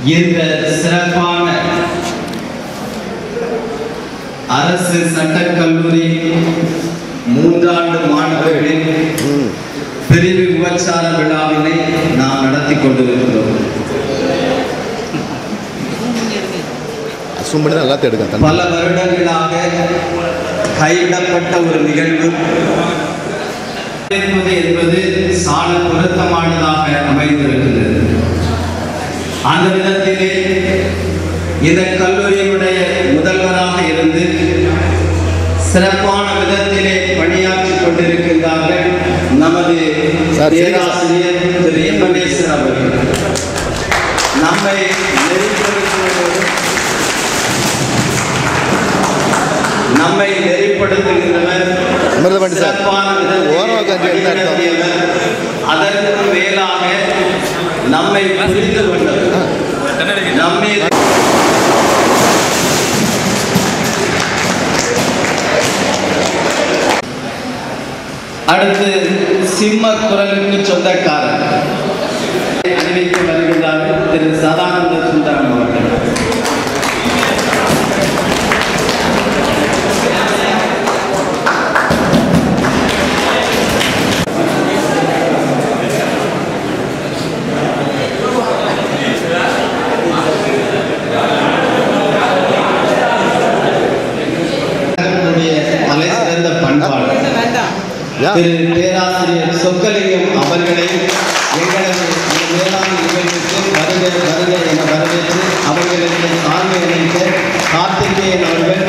இந்த சிறப்பான அரசு சட்டக் கல்லூரி மூன்றாண்டு மாணவர்களின் பிரிவு விபச்சார விழாவினை நாம் நடத்தி கொண்டிருக்கிறோம் அசூம் பண்ணி தான் எல்லாத்தையும் எடுக்கேன் பல வருடங்களாக கைவிடப்பட்ட ஒரு நிகழ்வு என்பது என்பது சால பொருத்தமானதாக அமைந்திருக்கிறது அந்த விதத்திலே இந்த கல்லூரியினுடைய முதல்வராக இருந்து சிறப்பான விதத்திலே பணியாற்றிக் கொண்டிருக்கின்றார்கள் நமது சார், சரிங்க சார். பேராசிரியர் திரு எம்எல்ஏசர் அவர்கள் நம்மை நெறிப்படுத்துவதோடு நம்மை நெறிப்படுத்துகின்றவர் அமிர்தபாண்டி சார். சிறப்பான விதத்தில் ஓரமா உட்கார்ந்து என்ன அர்த்தம்? வழிநடத்தியவர். அதற்கு மேலாக நம்மை புரிந்து கொண்டவர் நம்மை அடுத்து சிம்ம குரலுக்கு சொந்தக்காரர் அறிவித்து வருகிறார்கள் திரு சதானந்த சுந்தரம் அவர்கள் நம்முடைய தலை சிறந்த பண்பாளர் ஏன் திரு பேராசிரியர் சொக்கலிங்கம் அவர்களை எங்களது இந்த வேளாண் நிகழ்வுக்கு வருக வருக என வரவேற்று அவர்களுக்கு சார்பை அளித்த கார்த்திகேயன் அவர்கள்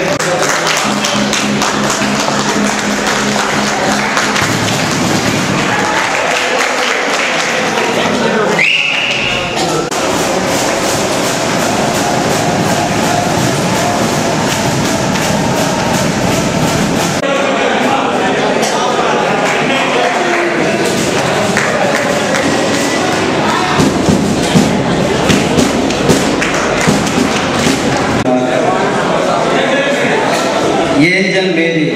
ஏஞ்சல் மேரி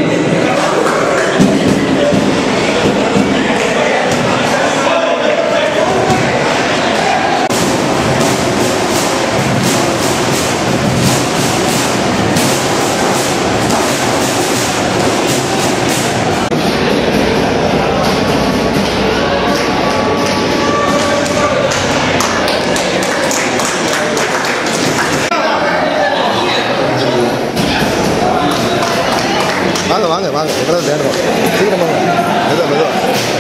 வாங்க வாங்க வாங்க எங்களால் தேடுறோம் சீக்கிரம் வாங்க மெதுவா மெதுவா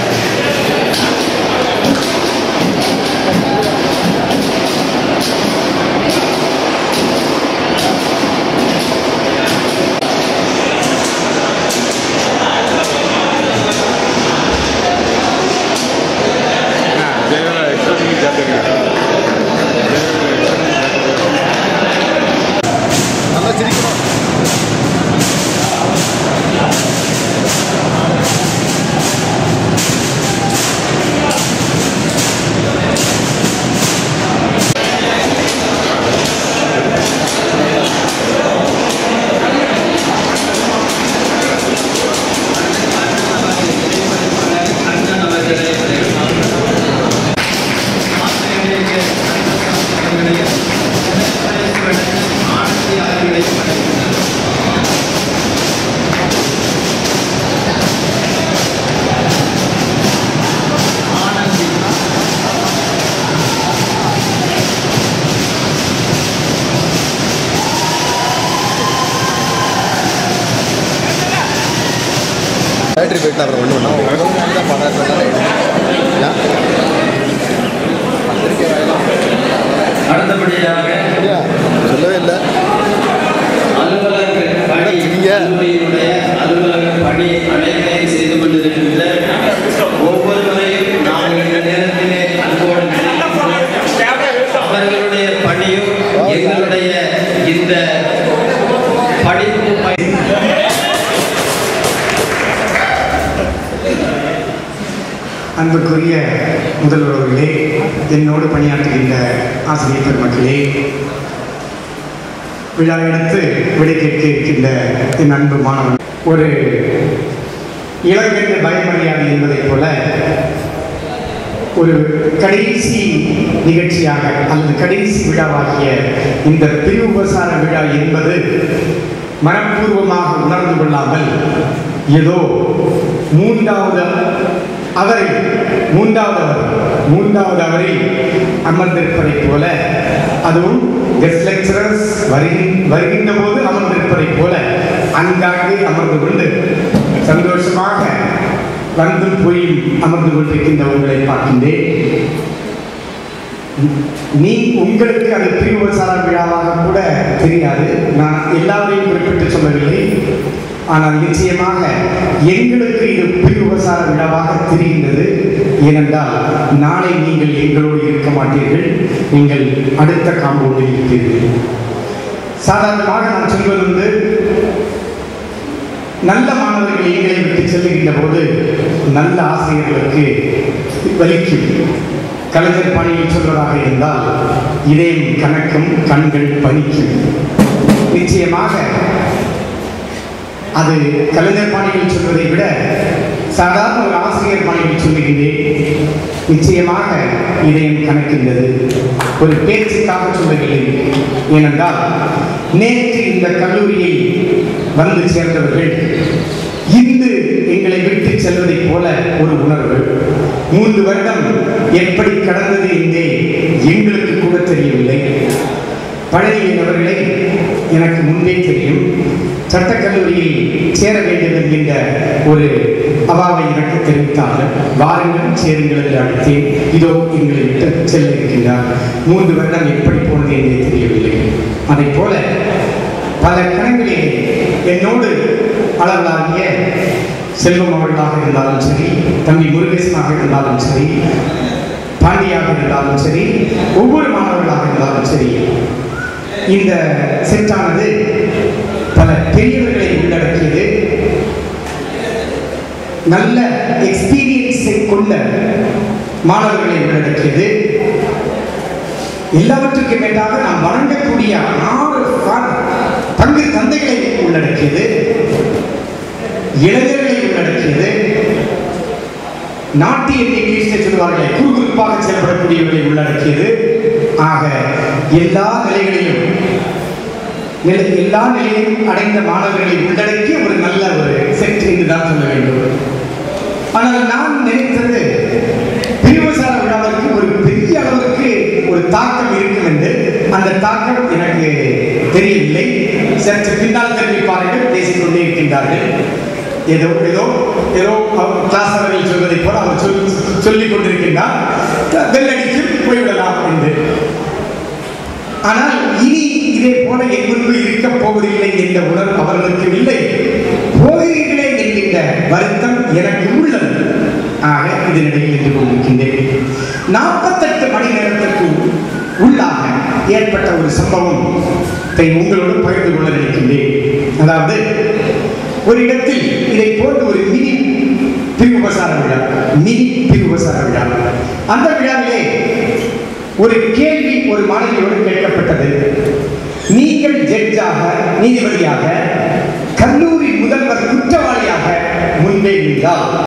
நல்லா சிரிக்கணும் பேட்டரி போயிட்டு அப்புறம் ஒன்று அடுத்தபடியாக சொல்லவே இல்லை அலுவலக பணி நீங்க? கல்லூரியினுடைய அலுவலக பணி அனைத்தையும் செய்து கொண்டிருக்கின்ற ஒவ்வொருவரையும் நாம் இந்த நேரத்திலே அன்போடு நினைக்கின்றோம். அவர்களுடைய பணியும் எங்களுடைய இந்த படிப்பு பணி அன்புக்குரிய முதல்வர் அவர்களே என்னோடு பணியாற்றுகின்ற ஆசிரியர் பெருமக்களே விழா எடுத்து விடை கேட்க இருக்கின்ற என் அன்பு மாணவன் ஒரு இளைஞருக்கு பயமறியாது என்பதைப் போல ஒரு கடைசி நிகழ்ச்சியாக அல்லது கடைசி விழாவாகிய இந்த பிரிவுபசார விழா என்பது மனப்பூர்வமாக உணர்ந்து கொள்ளாமல் ஏதோ மூன்றாவது அவரை மூன்றாவது அவர் மூன்றாவது அவரில் அமர்ந்திருப்பதைப் போல அதுவும் கெஸ்ட் லெக்சரர்ஸ் வருகின்ற போது அமர்ந்திருப்பதைப் போல அங்காங்கே அமர்ந்து கொண்டு சந்தோஷமாக வந்தும் போய் அமர்ந்து கொண்டிருக்கின்ற உங்களை பார்க்கின்றேன் நீ உங்களுக்கு அது பிரிவுசார விழாவாக கூட தெரியாது நான் எல்லாரையும் குறிப்பிட்டு சொல்லவில்லை ஆனால் நிச்சயமாக எங்களுக்கு இது பிரிவுசார விழாவாக தெரிகின்றது ஏனென்றால் நாளை நீங்கள் எங்களோடு இருக்க மாட்டீர்கள் நீங்கள் அடுத்த காம்பவுண்டில் இருப்பீர்கள் சாதாரணமாக நான் சொல்வது வந்து நல்ல மாணவர்கள் எங்களை விட்டு செல்லுகின்ற போது நல்ல ஆசிரியர்களுக்கு வலிக்கும் கலைஞர் பணியில் சொல்வதாக இருந்தால் இதயம் கணக்கும் கண்கள் பணிக்கும் நிச்சயமாக அது கலைஞர் பாணியில் சொல்வதை விட சாதாரண ஒரு ஆசிரியர் பாணியில் சொல்லுகின்றேன் நிச்சயமாக இதயம் கணக்கின்றது ஒரு பேச்சுக்காக சொல்லவில்லை ஏனென்றால் நேற்று இந்த கல்லூரியை வந்து சேர்ந்தவர்கள் இன்று எங்களை விட்டு செல்வதைப் போல ஒரு உணர்வு மூன்று வருடம் எப்படி கடந்தது என்றே எங்களுக்கு கூட தெரியவில்லை பழனியின் அவர்களை எனக்கு முன்பே தெரியும் சட்டக்கல்லூரியில் சேர வேண்டும் என்கின்ற ஒரு அவாவை எனக்கு தெரிவித்தார்கள் வாருங்கள் சேருங்கள் என்று அழைத்தேன் இதோ எங்களை விட்டு செல்ல இருக்கின்றார் மூன்று வருடம் எப்படி போனது என்றே தெரியவில்லை அதை போல பல கணங்களில் என்னோடு அளவலாகிய செல்வம் அவர்களாக இருந்தாலும் சரி தம்பி முருகேசனாக இருந்தாலும் சரி பாண்டியாக இருந்தாலும் சரி ஒவ்வொரு மாணவர்களாக இருந்தாலும் சரி இந்த செட்டானது பல பெரியவர்களை உள்ளடக்கியது நல்ல எக்ஸ்பீரியன்ஸை கொண்ட மாணவர்களை உள்ளடக்கியது எல்லாவற்றுக்கும் மேலாக நாம் வழங்கக்கூடிய ஆறு பா- பங்கு தந்தைகளை உள்ளடக்கியது இளைஞர்களை உள்ளடக்கியது நாட்டு என்று இங்கிலீஷில் சொல்வார்களே குறுகுறுப்பாக செயல்படக்கூடியவர்களை உள்ளடக்கியது ஆக எல்லா நிலைகளிலும் நிலை- எல்லா நிலையிலும் அடைந்த மாணவர்களை உள்ளடக்கிய ஒரு நல்ல ஒரு செட் என்று தான் சொல்ல வேண்டும் ஆனால் நான் நினைத்தது பிரிவுசார விழாவிற்கு ஒரு பெரிய அளவிற்கு ஒரு தாக்கம் இருக்கும் என்று அந்த தாக்கம் எனக்கு தெரியவில்லை சற்று பின்னால் திரும்பி பாருங்கள் பேசிக் கொண்டே இருக்கின்றார்கள் ஏதோ ஏதோ ஏதோ அவர் கிளாஸ் அவர்கள் சொல்வதைப் போல அவர் சொல் சொல்லிக் கொண்டிருக்கின்றார் பெல் அடித்து போய்விடலாம் என்று ஆனால் இனி இதே போல எங்களுக்கு இருக்க போவதில்லை என்ற உணர்வு அவர்களுக்கு இல்லை போகிறீர்களே என்கின்ற வருத்தம் எனக்கு உள்ளது ஆக இதனிடையில் இருந்து கொண்டிருக்கின்றேன் நாற்பத்தெட்டு மணி நேரத்திற்கு உள்ளாக ஏற்பட்ட ஒரு சம்பவம் உங்களோடு பகிர்ந்து கொள்ள நினைக்கின்றேன் அதாவது ஒரு இடத்தில் இதை போன்ற ஒரு மினி பிரிவுபசார விழா மினி பிரிவுபசார விழா அந்த விழாவிலே ஒரு கேள்வி ஒரு மாணவியோடு கேட்கப்பட்டது நீங்கள் ஜட்ஜாக நீதிபதியாக கல்லூரி முதல்வர் குற்றவாளியாக முன்பே நின்றால்